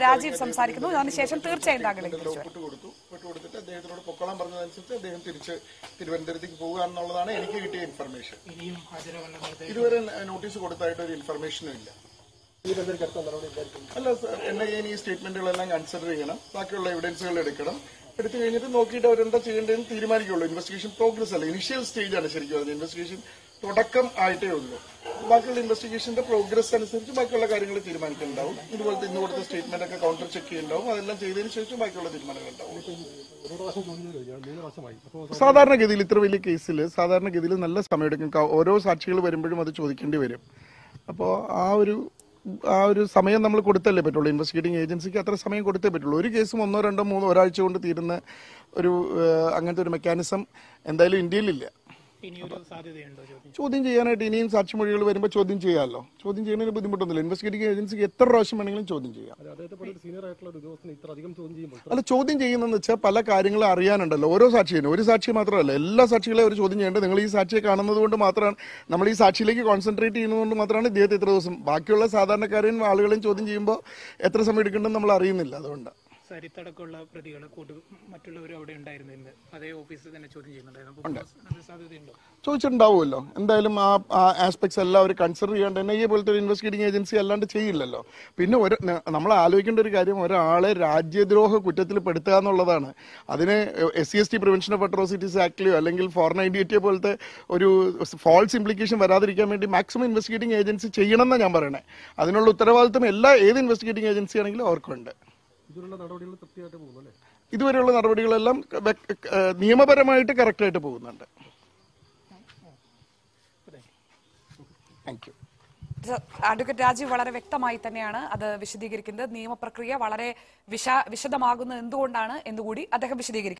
രാജീവ് സംസാരിക്കുന്നു അതിനുശേഷം തീർച്ചയായും താങ്കളിലേക്ക് തിരിച്ചു വരാം. ഒപ്പിട്ട് കൊടുത്തു ഒപ്പിട്ട് കൊടുത്തിട്ട് അദ്ദേഹത്തിനോട് പൊക്കോളാൻ പറഞ്ഞതനുസരിച്ച് അദ്ദേഹം തിരിച്ച് തിരുവനന്തപുരത്തേക്ക് പോകുക എന്നുള്ളതാണ് എനിക്ക് കിട്ടിയ ഇൻഫർമേഷൻ ഇനിയും ഹാജരാവാനുള്ള ഇതുവരെ നോട്ടീസ് കൊടുത്തായിട്ട് ഒരു ഇൻഫർമേഷനും ഇല്ല അല്ല സർ എൻ ഐ എ ഈ സ്റ്റേറ്റ്മെന്റുകളെല്ലാം കൺസിഡർ ചെയ്യണം ബാക്കിയുള്ള എവിഡൻസുകൾ എടുക്കണം എടുത്തു കഴിഞ്ഞിട്ട് നോക്കിയിട്ട് അവരെന്താ ചെയ്യേണ്ടതെന്ന് തീരുമാനിക്കുള്ളൂ ഇൻവെസ്റ്റിഗേഷൻ പ്രോഗ്രസ് അല്ല ഇനിഷ്യൽ സ്റ്റേജ് ആണ് ശരിക്കും പറഞ്ഞത് ഇൻവെസ്റ്റിഗേഷൻ തുടക്കം ആയിട്ടേ ഉള്ളൂ ബാക്കിയുള്ള ഇൻവെസ്റ്റിഗേഷന്റെ പ്രോഗ്രസ് അനുസരിച്ച് ബാക്കിയുള്ള കാര്യങ്ങൾ തീരുമാനിക്കുന്നുണ്ടാവും ഇതുപോലത്തെ ഇന്ന് കൊടുത്ത സ്റ്റേറ്റ്മെന്റ് ഒക്കെ കൗണ്ടർ ചെക്ക് ചെയ്യുന്നുണ്ടാവും അതെല്ലാം ചെയ്തതിന് ശേഷം ബാക്കിയുള്ള തീരുമാനങ്ങൾ ഉണ്ടാവും സാധാരണഗതിയിൽ ഇത്ര വലിയ കേസിൽ സാധാരണഗതിയിൽ നല്ല സമയമെടുക്കും ക- ഓരോ സാക്ഷികൾ വരുമ്പോഴും അത് ചോദിക്കേണ്ടി വരും അപ്പോൾ ആ ഒരു ആ ഒരു സമയം നമ്മൾ കൊടുത്തല്ലേ പറ്റുള്ളൂ ഇൻവെസ്റ്റിഗേറ്റിംഗ് ഏജൻസിക്ക് അത്ര സമയം കൊടുത്തേ പറ്റുള്ളൂ ഒരു കേസും ഒന്നോ രണ്ടോ മൂന്നോ ഒരാഴ്ച കൊണ്ട് തീരുന്ന ഒരു ഏഹ്, അങ്ങനത്തെ ഒരു മെക്കാനിസം എന്തായാലും ഇന്ത്യയിലില്ല ഇനിയൊരു സാധ്യതയുണ്ടോ ചോദ്യം ചോദ്യം ചെയ്യാനായിട്ട് ഇനിയും സാക്ഷിമൊഴികൾ വരുമ്പോൾ ചോദ്യം ചെയ്യാമല്ലോ ചോദ്യം ചെയ്യുന്നതിന് ബുദ്ധിമുട്ടൊന്നുമില്ല ഇൻവെസ്റ്റിഗേറ്റിംഗ് ഏജൻസിക്ക് എത്ര പ്രാവശ്യം വേണമെങ്കിലും ചോദ്യം ചെയ്യാം അദ്ദേഹത്തെ പോലെ ഒരു സീനിയർ ആയിട്ടുള്ള ഒരു ഉദ്യോഗസ്ഥനെ ഇത്ര അധികം ചോദ്യം ചെയ്യുമ്പോൾ അല്ല ചോദ്യം ചെയ്യുന്നതെന്ന് വെച്ചാൽ പല കാര്യങ്ങളും അറിയാനുണ്ടല്ലോ ഓരോ സാക്ഷിയും ഒരു സാക്ഷി മാത്രമല്ല എല്ലാ സാക്ഷികളെ ഒരു ചോദ്യം ചെയ്യേണ്ടത് നിങ്ങൾ ഈ സാക്ഷിയെ കാണുന്നത് കൊണ്ട് മാത്രമാണ് നമ്മൾ ഈ സാക്ഷിയിലേക്ക് കോൺസെൻട്രേറ്റ് ചെയ്യുന്നതുകൊണ്ട് മാത്രമാണ് ഇദ്ദേഹത്തെ ഇത്ര ദിവസം ബാക്കിയുള്ള സാധാരണക്കാരെയും ആളുകളെയും ചോദ്യം ചെയ്യുമ്പോൾ എത്ര സമയം എടുക്കേണ്ടെന്ന് നമ്മൾ അറിയുന്നില്ല അതുകൊണ്ട് സരിത്തടക്കമുള്ള പ്രതികൾ കൂട്ടു മറ്റുള്ളവരും അവിടെ ഉണ്ടായിരുന്നു ഇന്ന് അതേ ഓഫീസിൽ തന്നെ ചോദ്യം ചെയ്യുന്നുണ്ടായിരുന്നു അപ്പോൾ അത് സാധ്യതയുണ്ടോ ചോദിച്ചിട്ടുണ്ടാവുമല്ലോ എന്തായാലും ആ ആ ആസ്പെക്ട്സ് എല്ലാം അവർ കൺസിഡർ ചെയ്യാണ്ട് എൻ ഐ എ പോലത്തെ ഒരു ഇൻവെസ്റ്റിഗേറ്റിംഗ് ഏജൻസി അല്ലാണ്ട് ചെയ്യില്ലല്ലോ പിന്നെ ഒരു ന- നമ്മൾ ആലോചിക്കേണ്ട ഒരു കാര്യം ഒരാളെ രാജ്യദ്രോഹ കുറ്റത്തിൽ പെടുത്തുക എന്നുള്ളതാണ് അതിന് S C S T prevention of atrocities ആക്ടിലെയോ അല്ലെങ്കിൽ ഫോർ നയൻറ്റി എയ്റ്റ് പോലത്തെ ഒരു ഫാൾസ് ഇംപ്ലിക്കേഷൻ വരാതിരിക്കാൻ വേണ്ടി മാക്സിമം ഇൻവെസ്റ്റിഗേറ്റിംഗ് ഏജൻസി ചെയ്യണമെന്നാണ് ഞാൻ പറയണേ അതിനുള്ള ഉത്തരവാദിത്വം എല്ലാ ഏത് ഇൻവെസ്റ്റിഗേറ്റിംഗ് ഏജൻസി ആണെങ്കിലും അവർക്കുണ്ട് ഇതിലുള്ള നടപടികൾ തൃപ്തിയായിട്ട് പോകുന്നു അല്ലേ ഇതുവരെയുള്ള നടപടികളെല്ലാം വ്യക്ത- ഏഹ് നിയമപരമായിട്ട് കറക്റ്റായിട്ട് പോകുന്നുണ്ട് താങ്ക് യു അഡ്വക്കേറ്റ് രാജീവ് വളരെ വ്യക്തമായി തന്നെയാണ് അത് വിശദീകരിക്കുന്നത് നിയമപ്രക്രിയ വളരെ വിശ വിശദമാകുന്നത് എന്തുകൊണ്ടാണ് എന്നുകൂടി അദ്ദേഹം വിശദീകരിക്കും